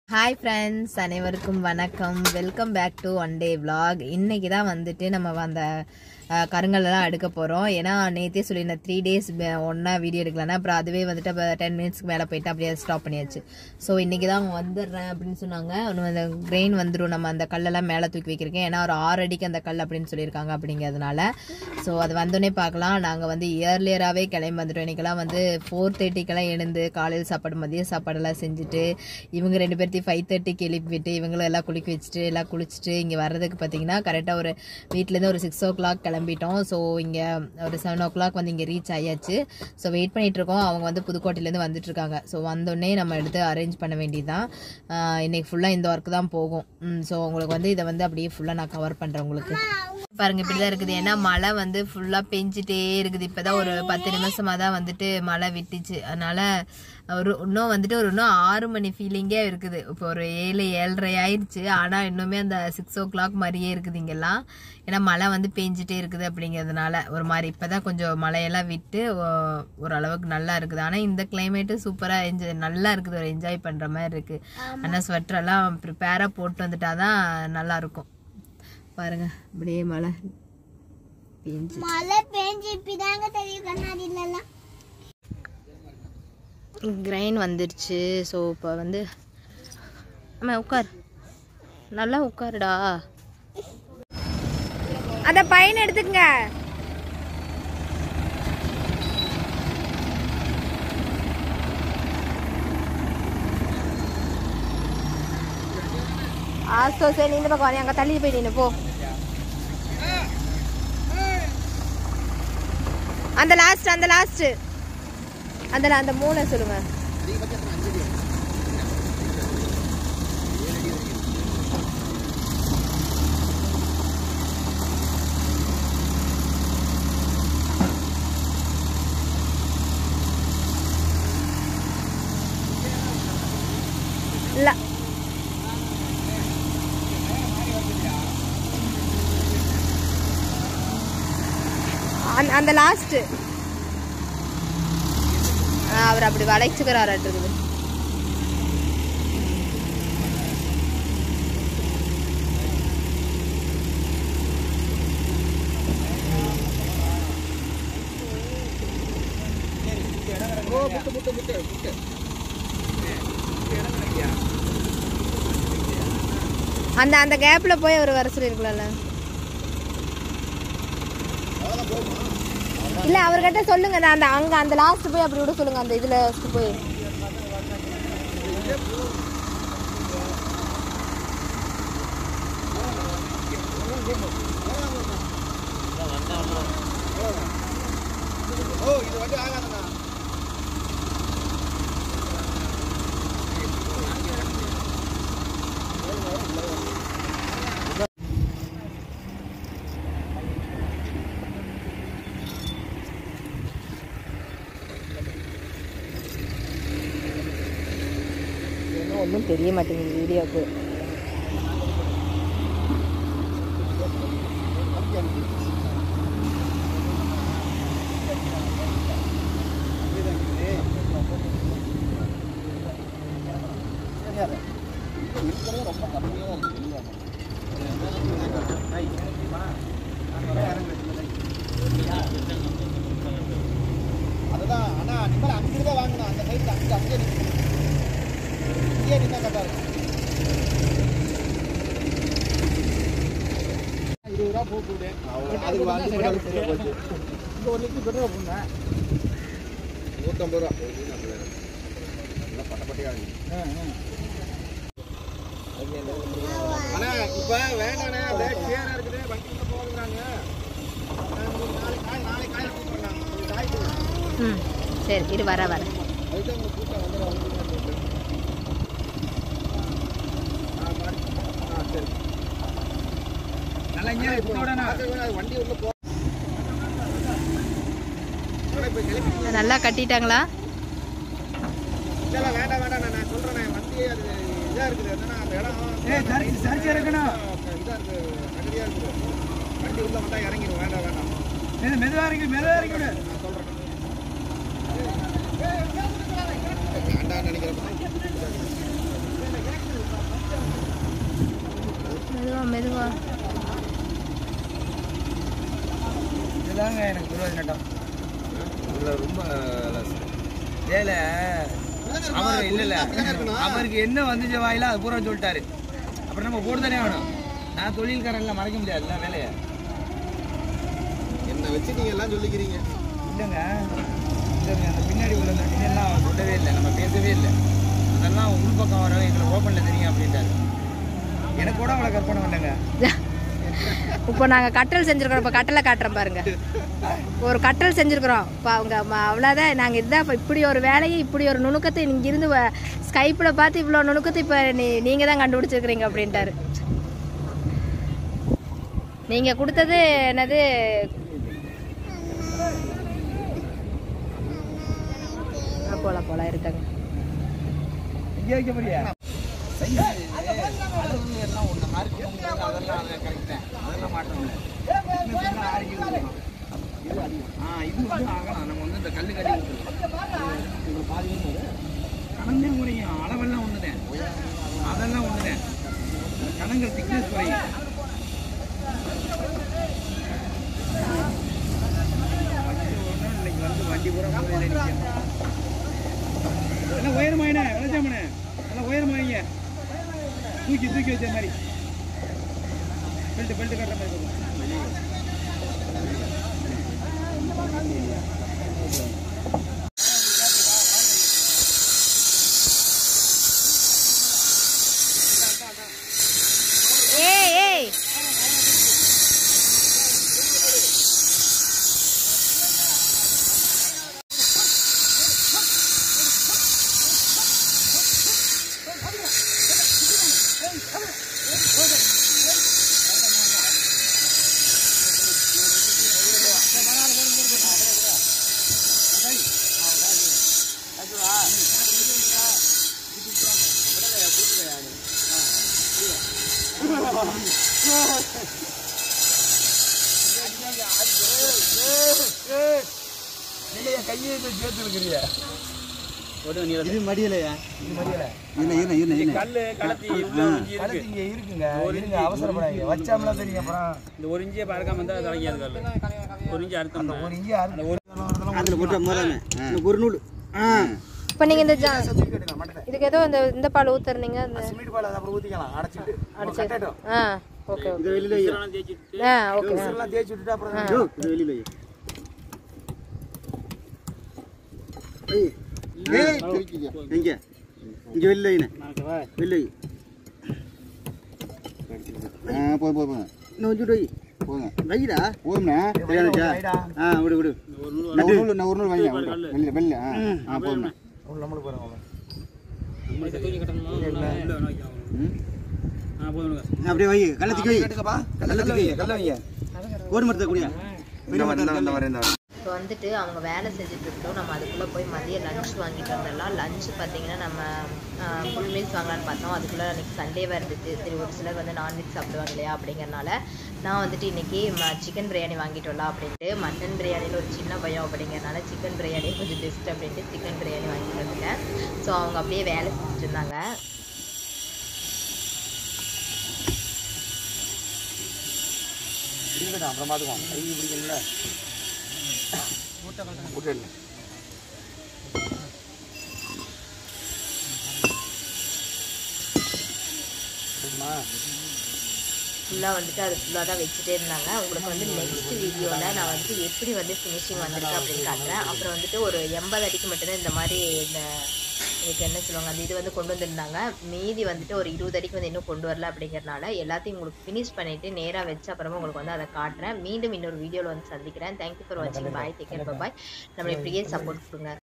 Hi friends அனைவருக்கும் வணக்கம் welcome back to one day vlog இன்னைக்கு தான் வந்துட்டு நம்ம அந்த அஹ், கருங்கல்லாம் எடுக்க போகிறோம் ஏன்னா நேற்றே சொல்லியிருந்தேன் த்ரீ டேஸ் ஒன்றா வீடியோ எடுக்கலன்னா அப்புறம் அதுவே வந்துட்டு அப்போ டென் மினிட்ஸ்க்கு மேலே போயிட்டு அப்படியே ஸ்டாப் பண்ணியாச்சு ஸோ இன்றைக்கி தான் அவங்க வந்துடுறேன் அப்படின்னு சொன்னாங்க இன்னும் அந்த கிரெயின் வந்துடும் நம்ம அந்த கல்லெல்லாம் மேலே தூக்கி வைக்கிறக்கேன் ஏன்னா ஒரு ஆறு அடிக்கு அந்த கல் அப்படின்னு சொல்லியிருக்காங்க அப்படிங்கிறதுனால ஸோ அது வந்தோடனே பார்க்கலாம் நாங்கள் வந்து இயர்லியராகவே கிளம்பி வந்துட்டோம் இன்றைக்கெல்லாம் வந்து ஃபோர் தேர்ட்டிக்கெல்லாம் எழுந்து காலையில் சாப்பாடு மதிய சாப்பாடெல்லாம் செஞ்சுட்டு இவங்க ரெண்டு பேர்த்தையும் ஃபைவ் தேர்ட்டிக்கு எழுப்பிவிட்டு இவங்களும் எல்லாம் குளிக்க வச்சுட்டு எல்லாம் குளிச்சுட்டு இங்கே வர்றதுக்கு பார்த்தீங்கன்னா கரெக்டாக ஒரு வீட்டிலேருந்து ஒரு சிக்ஸ் ஓ கிளாக் கிளம்பிட்டோம் ஸோ இங்கே ஒரு செவன் ஓ கிளாக் வந்து இங்கே ரீச் ஆயாச்சு ஸோ வெயிட் பண்ணிட்டு இருக்கோம் அவங்க வந்து புதுக்கோட்டையிலேருந்து வந்துட்டு இருக்காங்க ஸோ வந்தோடனே நம்ம எடுத்து அரேஞ்ச் பண்ண வேண்டியதுதான் ஆஹ் இன்னைக்கு ஃபுல்லாக இந்த ஒர்க் தான் போகும் ஸோ உங்களுக்கு வந்து இதை வந்து அப்படியே ஃபுல்லாக நான் கவர் பண்ணுறேன் உங்களுக்கு பாருங்க இப்படிதான் இருக்குது ஏன்னா மழை வந்து ஃபுல்லா பெஞ்சிட்டே இருக்குது இப்பதான் ஒரு பத்து நிமிஷமா தான் வந்துட்டு மழை விட்டுச்சு அதனால ஒரு இன்னும் வந்துட்டு ஒரு இன்னும் ஆறு மணி ஃபீலிங்கே இருக்குது இப்போ ஒரு ஏழு ஏழரை ஆயிடுச்சு ஆனா இன்னுமே அந்த சிக்ஸ் ஓ கிளாக் மாதிரியே இருக்குது இங்கெல்லாம் ஏன்னா மழை வந்து பெஞ்சிட்டே இருக்குது அப்படிங்கிறதுனால ஒரு மாதிரி இப்பதான் கொஞ்சம் மழையெல்லாம் விட்டு ஓ- ஓரளவுக்கு நல்லா இருக்குது ஆனா இந்த கிளைமேட்டு சூப்பரா என்ஜாய் நல்லா இருக்குது ஒரு என்ஜாய் பண்ற மாதிரி இருக்கு ஆனா ஸ்வெட்டர் எல்லாம் ப்ரிப்பேரா போட்டு வந்துட்டாதான் நல்லா இருக்கும் பாருங்க அப்படியே மழை பெஞ்சு மழை பெஞ்சு இப்பதாங்க தெரியும் கண்ணாடி இல்லலாம் கிரைன் வந்துருச்சு ஸோ இப்போ வந்து அம்மா உட்கார் நல்லா உட்காருடா அந்த பையன் எடுத்துக்கங்க ஆ சோ சரி நீ இந்த பக்கம் வாங்க அங்கே தள்ளி போய் நின்று போ அந்த லாஸ்ட் அந்த லாஸ்ட் அந்த அந்த மூணை சொல்லுங்க இல்ல அந்த- அந்த லாஸ்ட் அவர் அப்படி வளைச்சுக்கிறாராட்டு இருக்குது அந்த அந்த கேப்ல போய் அவர் வர சொல்லிருக்கலாம்ல இல்ல அவர்கிட்ட சொல்லுங்க நான் அந்த அங்க அந்த லாஸ்ட் போய் அப்படி விட சொல்லுங்க அந்த இதுல போய் ஒன்றும் தெரிய மாட்டேங்குது வீடியோக்கு அதுதான் அண்ணா நிம்மல அங்கிட்டு தான் வாங்கணும் அந்த சைடு அங்கே அங்கே நிற்கணும் இங்கே நின்னா கரெக்டாக இருக்கும் இருபது ரூபா போக கூடு அதுக்கு வாங்கி இங்கே ஒரு லிட்டர் பெட்ரோல் போடணும் நூற்றம்பது ரூபா எல்லாம் பட்டப்பட்டியாக அண்ணா இப்போ வேண்டாண்ணே அப்படியே கிளியராக இருக்குது வண்டி உள்ள போகுதுங்கிறாங்க நாளைக்கு காய் நாளைக்கு காய் கூப்பிட்றாங்க காய் கொடுங்க ம் சரி இரு வர வர அதுதான் உங்க கூட்டம் வந்துடும் வந்துடும் ஆ பாரு. ஆ சரி நல்லா இங்கே இப்போ வண்டி உள்ள போ இப்போ கிளம்பி நல்லா கட்டிட்டாங்களா இல்ல வேண்டாம் வேண்டாம் நான் நான் சொல்றேன் வண்டி அது இதா இருக்குது என்னன்னா அந்த இடம் சரிச்சு இருக்கணும் இதா இருக்கு நகரியா இருக்குது வண்டி உள்ள வந்தா இறங்கிடும் வேண்டாம் வேண்டாம் மெதுவா இறங்கி மெதுவா இறங்கி விடு நான் சொல்றேன் வேண்டாம் நினைக்கிறேன் வா இதுதாங்க எனக்கு குருவாதி நட்டம் இதுல ரொம்ப ஏல அவர் இல்ல இல்ல அவருக்கு என்ன வந்துச்சு வாயில அது பூரா சொல்லிட்டாரு அப்புறம் நம்ம போட்டு தானே வேணும் நான் தொழில்காரன்ல மறைக்க முடியாதுல்ல வேலையை என்ன வச்சு நீங்க எல்லாம் சொல்லிக்கிறீங்க இல்லைங்க இல்லைங்க அந்த பின்னாடி உள்ள அந்த டிசைன்லாம் சொல்லவே இல்லை நம்ம பேசவே இல்லை அதெல்லாம் உள்பக்கம் வர எங்களை ஓப்பனில் தெரியும் அப்படின்ட்டாரு எனக்கு கூட அவ்வளோ கற்பனை இல்லைங்க இப்போ நாங்கள் கட்டல் செஞ்சுருக்கிறோம் இப்போ கட்டலை காட்டுறோம் பாருங்க ஒரு கட்டல் செஞ்சுருக்கிறோம் இப்போ அவங்க ம- அவ்வளோதான் நாங்கள் இதுதான் இப்போ இப்படி ஒரு வேலையை இப்படி ஒரு நுணுக்கத்தை இங்கிருந்து ஸ்கைப்பில் பார்த்து இவ்வளோ நுணுக்கத்தை இப்போ நீ நீங்கள் தான் கண்டுபிடிச்சிருக்கிறீங்க அப்படின்ட்டாரு நீங்கள் கொடுத்தது என்னது ஆ, போலாம் போலாம் இருக்காங்க இங்கே வைக்க போறியா சைஸ் அளவு எல்லாம் ஒன்று மார்க் அதெல்லாம் கரெக்ட் தான் அதெல்லாம் மாற்றம் இல்லை Thickness எல்லாம் ஆறு கிலோ இருக்கும். இது அதிகம். ஆ இது வந்து ஆகலாம் நம்ம வந்து இந்த கல்லு கட்டி கொடுத்துருக்கோம் இது பாதி கணந்தே குறையும் அளவெல்லாம் ஒன்று தான் அதெல்லாம் ஒன்று தான் கணங்கள் திக்னஸ் குறையும் ஃபஸ்ட்டு ஒரு நாள் இன்னைக்கு வந்து வண்டி பூரா போதையில் நிற்கும் எல்லாம் உயரமாயினே வெள்ளச்சாமனே எல்லாம் உயரமாயிங்க தூக்கி தூக்கி வச்ச மாதிரி பெல்ட் பெல்ட் கட்டுற மாதிரி போதும். ஏய் ஏய் இல்லையா கையை போய் சேர்த்து இருக்கிறிய இது மடியலையா இது மறியல என்ன என்ன என்ன என்ன கல்லு கலத்தி உள்ள ஒரு இஞ்சி கழுத்து இருக்கு இங்க இருக்குங்க இருங்க அவசரப்படாதீங்க வச்சாமலாம் தெரியும் அப்புறம் இந்த ஒரு இஞ்சியை பறக்காம இருந்தா தலைக்காது கல்லு ஒரு இஞ்சி அறுத்தோம் ஒரு இங்கே அறுத்து அதுல போட்டு முதலாமே ஒரு நூல் ஆ இப்போ நீங்கள் இந்த ஜா கேட்டுங்க மட்டை இதுக்கு ஏதோ இந்த இந்த பால் ஊத்துறீங்க அந்த சிமெண்ட் பால் அதை அப்புறம் ஊற்றிக்கலாம் அடைச்சிட்டு கட்டட்டும் ஆ ஓகே ஓகே இது வெளியில வை. தேய்ச்சிட்டு ஆ ஓகே எல்லாம் தேய்ச்சி விட்டுட்டு அப்புறம் யோ, இது வெளியில வை. ஏய், ஏய், எங்க இங்க வெளியில வைண்ணே. வெளியில வை. ஆ போய் போய் போங்க இன்னும் கொஞ்சம் வை. போங்க வைடா. போதும்ண்ணே சரியானுச்சா? வைடா. ஆ, விடு, விடு. நான் ஒரு நூல் நான் ஒரு நூல் வாங்கி வெளில வெளில ஆ ஆ போதும்ண்ணே நம்மளுக்கு பாருங்க தூக்கி கட்டணுமா உள்ள வைக்கலாம் ம் ஆ போதும் அப்படியே வை. கள்ளத்துக்கு வை. கேட்டுக்கப்பா கல்ல வைங்க கல்ல வைங்க கோடு மரத்தை குடியா. இந்த மாதிரி இந்த மாதிரி இந்த இப்போ வந்துட்டு அவங்க வேலை செஞ்சுட்டு இருக்கோம் நம்ம அதுக்குள்ளே போய் மதியம் லஞ்ச் வாங்கிட்டு வந்துடலாம் லஞ்ச் பார்த்தீங்கன்னா நம்ம ஃபுல் மீல்ஸ் வாங்கலாம்னு பார்த்தோம் அதுக்குள்ளே அன்றைக்கி சண்டேவாக இருந்துச்சு சரி ஒரு சிலர் வந்து நான்வெஜ் சாப்பிடுவாங்க இல்லையா அப்படிங்கறனால நான் வந்துட்டு இன்றைக்கி சிக்கன் பிரியாணி வாங்கிட்டு வரலாம் அப்படின்ட்டு மட்டன் பிரியாணியில் ஒரு சின்ன பயம் அப்படிங்கறனால சிக்கன் பிரியாணி கொஞ்சம் பெஸ்ட் அப்படின்ட்டு சிக்கன் பிரியாணி வாங்கிட்டு வந்துட்டேன் ஸோ அவங்க அப்படியே வேலை செஞ்சுட்டு இருந்தாங்க இருக்கட்டும் அப்புறம் பார்த்துக்குவோம் கை பிடிக்கல விட்டு ஃபுல்லாக வந்துட்டு அது ஃபுல்லாக தான் வச்சுட்டே இருந்தாங்க உங்களுக்கு வந்து நெக்ஸ்ட் வீடியோவில் நான் வந்துட்டு எப்படி வந்து ஃபினிஷிங் வந்திருக்கு அப்படின்னு காட்டுறேன் அப்புறம் வந்துட்டு ஒரு எண்பது அடிக்கு மட்டும்தான் இந்த மாதிரி இந்த இதுக்கு என்ன சொல்லுவாங்க அந்த இது வந்து கொண்டு வந்திருந்தாங்க மீதி வந்துட்டு ஒரு இருபது அடிக்கு வந்து இன்னும் கொண்டு வரல அப்படிங்கிறனால எல்லாத்தையும் உங்களுக்கு ஃபினிஷ் பண்ணிட்டு நேராக வச்ச அப்புறமா உங்களுக்கு வந்து அதை காட்டுறேன் மீண்டும் இன்னொரு வீடியோவில் வந்து சந்திக்கிறேன் தேங்க்யூ ஃபார் வாட்சிங் பாய் டேக் கேர் பாய் நம்மளை இப்படியே சப்போர்ட் கொடுங்க